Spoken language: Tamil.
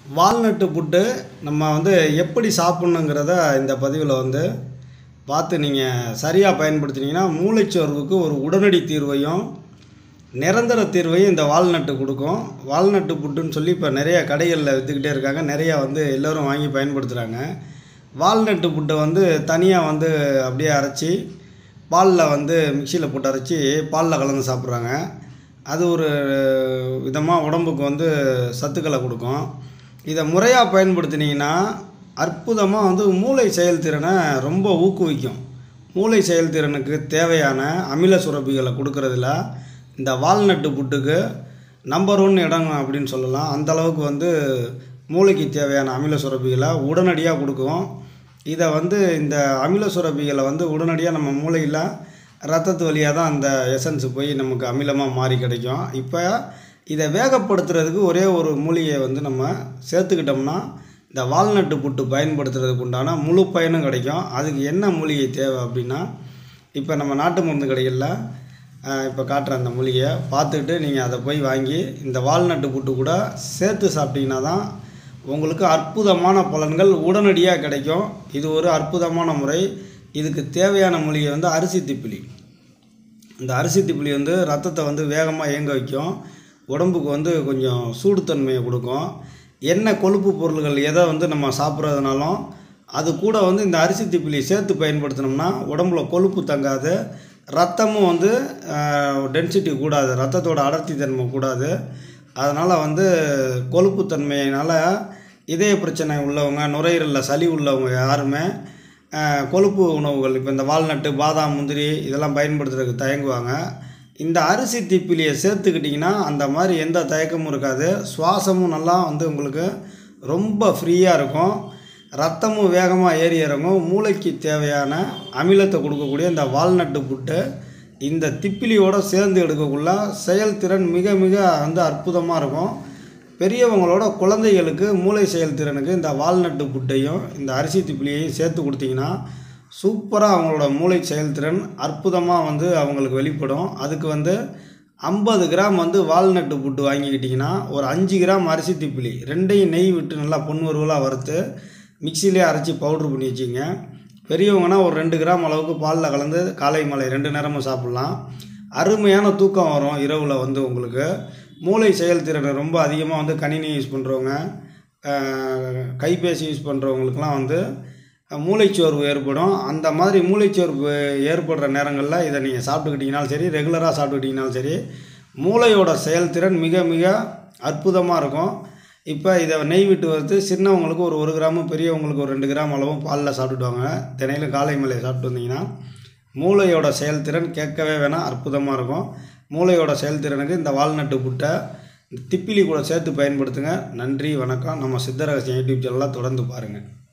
வால்நட்டு புட்டு நம்ம வந்து எப்படி சாப்பிட்ணுங்கிறத இந்த பதிவில் வந்து பார்த்து நீங்கள் சரியாக பயன்படுத்தினீங்கன்னா மூளைச்சோர்வுக்கு ஒரு உடனடி தீர்வையும் நிரந்தர தீர்வையும் இந்த வால்நட்டு கொடுக்கும் வால்நட்டு புட்டுன்னு சொல்லி இப்போ நிறைய கடைகளில் விற்றுக்கிட்டே இருக்காங்க நிறையா வந்து எல்லோரும் வாங்கி பயன்படுத்துகிறாங்க வால்நட்டு புட்டை வந்து தனியாக வந்து அப்படியே அரைச்சி பாலில் வந்து மிக்சியில் போட்டு அரைச்சி பாலில் கலந்து சாப்பிட்றாங்க அது ஒரு விதமாக உடம்புக்கு வந்து சத்துக்களை கொடுக்கும் இதை முறையாக பயன்படுத்தினீங்கன்னா அற்புதமாக வந்து மூளை செயல்திறனை ரொம்ப ஊக்குவிக்கும் மூளை செயல்திறனுக்கு தேவையான அமில சுரப்பிகளை கொடுக்கறதுல இந்த வால்நட்டு புட்டுக்கு நம்பர் ஒன் இடம் அப்படின்னு சொல்லலாம் அந்த அளவுக்கு வந்து மூளைக்கு தேவையான அமில சுரப்பிகளை உடனடியாக கொடுக்கும் இதை வந்து இந்த அமில சுரப்பிகளை வந்து உடனடியாக நம்ம மூளையில் ரத்தத்து வழியாக தான் அந்த எசன்ஸ் போய் நமக்கு அமிலமாக மாறி கிடைக்கும் இப்போ இதை வேகப்படுத்துறதுக்கு ஒரே ஒரு மூலிகையை வந்து நம்ம சேர்த்துக்கிட்டோம்னா இந்த வால்நட்டு புட்டு பயன்படுத்துறதுக்கு உண்டான முழு பயனும் கிடைக்கும் அதுக்கு என்ன மூலிகை தேவை அப்படின்னா இப்போ நம்ம நாட்டு மருந்து கடைகளில் இப்போ காட்டுற அந்த மூலிகையை பார்த்துக்கிட்டு நீங்கள் அதை போய் வாங்கி இந்த வால்நட்டு புட்டு கூட சேர்த்து சாப்பிட்டீங்கன்னா தான் உங்களுக்கு அற்புதமான பலன்கள் உடனடியாக கிடைக்கும் இது ஒரு அற்புதமான முறை இதுக்கு தேவையான மூலிகை வந்து அரிசி திப்பிலி இந்த அரிசி திப்பிலி வந்து ரத்தத்தை வந்து வேகமாக இயங்க வைக்கும் உடம்புக்கு வந்து கொஞ்சம் சூடுத்தன்மையை கொடுக்கும் என்ன கொழுப்பு பொருள்கள் எதை வந்து நம்ம சாப்பிட்றதுனாலும் அது கூட வந்து இந்த அரிசி திப்பிலி சேர்த்து பயன்படுத்தினோம்னா உடம்புல கொழுப்பு தங்காது ரத்தமும் வந்து டென்சிட்டி கூடாது ரத்தத்தோட அடர்த்தி தன்மை கூடாது அதனால் வந்து கொழுப்பு தன்மையினால் இதய பிரச்சனை உள்ளவங்க நுரையீரலில் சளி உள்ளவங்க யாருமே கொழுப்பு உணவுகள் இப்போ இந்த வால்நட்டு பாதாம் முந்திரி இதெல்லாம் பயன்படுத்துறதுக்கு தயங்குவாங்க இந்த அரிசி திப்பிலியை சேர்த்துக்கிட்டிங்கன்னா அந்த மாதிரி எந்த தயக்கமும் இருக்காது சுவாசமும் நல்லா வந்து உங்களுக்கு ரொம்ப ஃப்ரீயாக இருக்கும் ரத்தமும் வேகமாக ஏறி இறங்கும் மூளைக்கு தேவையான அமிலத்தை கொடுக்கக்கூடிய இந்த வால்நட்டு புட்டு இந்த திப்பிலியோடு சேர்ந்து எடுக்கக்குள்ள செயல்திறன் மிக மிக வந்து அற்புதமாக இருக்கும் பெரியவங்களோட குழந்தைகளுக்கு மூளை செயல்திறனுக்கு இந்த வால்நட்டு புட்டையும் இந்த அரிசி திப்பிலியையும் சேர்த்து கொடுத்தீங்கன்னா சூப்பராக அவங்களோட மூளை செயல்திறன் அற்புதமாக வந்து அவங்களுக்கு வெளிப்படும் அதுக்கு வந்து ஐம்பது கிராம் வந்து வால்நட்டு புட்டு வாங்கிக்கிட்டிங்கன்னா ஒரு அஞ்சு கிராம் அரிசி திப்பிலி ரெண்டையும் நெய் விட்டு நல்லா பொன்வருவலாக வறுத்து மிக்சிலே அரைச்சி பவுட்ரு பண்ணி வச்சிங்க பெரியவங்கன்னா ஒரு ரெண்டு கிராம் அளவுக்கு பாலில் கலந்து காலை மாலை ரெண்டு நேரமும் சாப்பிட்லாம் அருமையான தூக்கம் வரும் இரவில் வந்து உங்களுக்கு மூளை செயல்திறனை ரொம்ப அதிகமாக வந்து கணினி யூஸ் பண்ணுறவங்க கைபேசி யூஸ் பண்ணுறவங்களுக்குலாம் வந்து மூளைச்சோர்வு ஏற்படும் அந்த மாதிரி மூளைச்சோர்வு ஏற்படுற நேரங்களில் இதை நீங்கள் சாப்பிட்டுக்கிட்டிங்கனாலும் சரி ரெகுலராக சாப்பிட்டுக்கிட்டிங்கனாலும் சரி மூளையோட செயல்திறன் மிக மிக அற்புதமாக இருக்கும் இப்போ இதை நெய் விட்டு வறுத்து சின்னவங்களுக்கு ஒரு ஒரு கிராமு பெரியவங்களுக்கு ஒரு ரெண்டு கிராம் அளவும் பாலில் சாப்பிட்டுடுவாங்க தினையிலும் காலை மலையை சாப்பிட்டு வந்தீங்கன்னா மூளையோட செயல்திறன் கேட்கவே வேணாம் அற்புதமாக இருக்கும் மூளையோட செயல்திறனுக்கு இந்த வால்நட்டு புட்டை திப்பிலி கூட சேர்த்து பயன்படுத்துங்க நன்றி வணக்கம் நம்ம சித்தரகசியம் யூடியூப் சேனலாக தொடர்ந்து பாருங்கள்